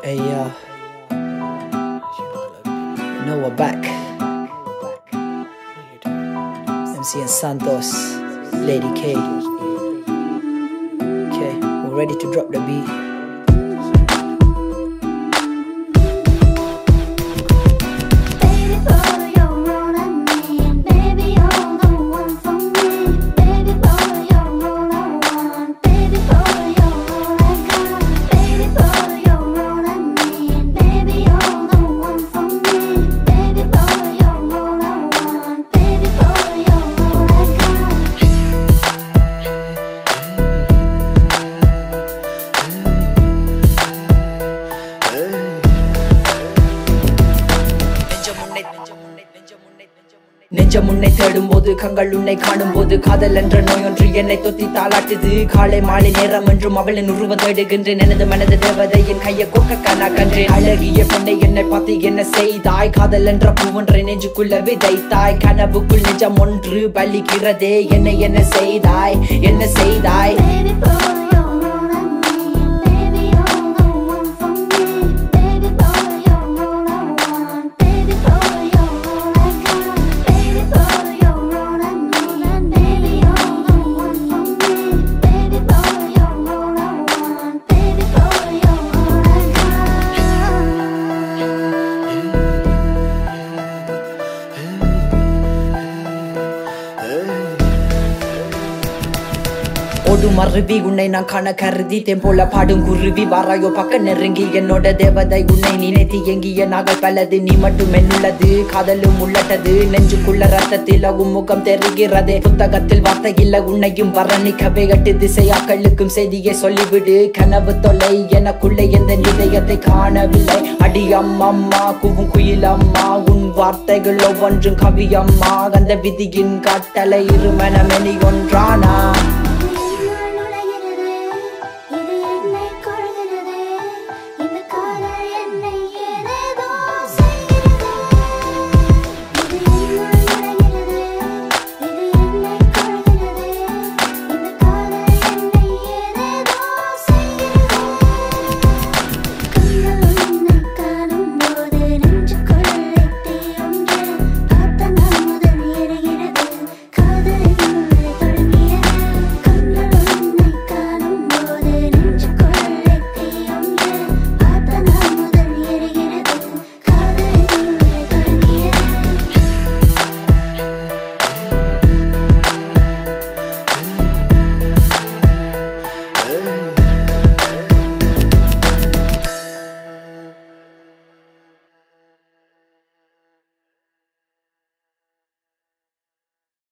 Hey, uh, you know we're back. MC and Santos, Lady K. Okay, we're ready to drop the beat. Baby, follow your roll and me, and baby, you're the one for me. Baby, follow your roll I want. Baby, follow your roll I got. Baby, follow your roll and me, and baby, you're the one for me. Baby, follow your roll I want. Baby, follow your roll I got. நெஞ்சம் உன்னை தேடும் போது கங்கள் உன்னை காணும் போது காதல் என்ற நோய் ஒன்று என்னை தொத்தி தாளாட்டுது காலை மாலை நேரம் என்றும் அவளின் உருவம் தேடுகின்றேன் எனது மனது தேவதை என் கையை கொக்க கண்ணா கன்றேன் அழகிய பெண்ணை என்னை பார்த்து என்ன செய்தாய் காதல் என்ற பூவொன்றை நெஞ்சுக்குள்ள விதைத்தாய் கனவுக்குள் நிஜம் ஒன்று பலிக்கிறதே என்னை என்ன செய்தாய் என்ன செய்தாய் Baby, follow your roll and me, and baby, you're the one for me. Baby, follow your roll I want. Baby, follow your roll I got. Baby, follow your roll and me, and baby, you're the one for me. Baby, follow your roll I want. Baby, follow your roll I got. ஓடும் அருவி உன்னை நான் காண கருதி போல பாடும் குருவி வாராயோ பக்க நெருங்கி என்னோட தேவதை உன்னை நினைத்து எங்கிய நாகள் பலது நீ மட்டும் என்னுள்ளது காதலும் உள்ளட்டது நெஞ்சுக்குள்ள ரத்தத்தில் அகும் முகம் தெரிகிறது புத்தகத்தில் வார்த்தை இல்ல உன்னையும் வர்ணிக்கவே எட்டு திசையாக்களுக்கும் செய்தியை சொல்லிவிடு கனவு தொலை எனக்குள்ளே எந்த இதயத்தை காணவில்லை அடி அம்மம்மா கூவும் குயில் அம்மா உன் வார்த்தைகள் ஒவ்வொன்றும் கவி அம்மா அந்த விதியின் கட்டளை இருமனமெனி ஒன்றானா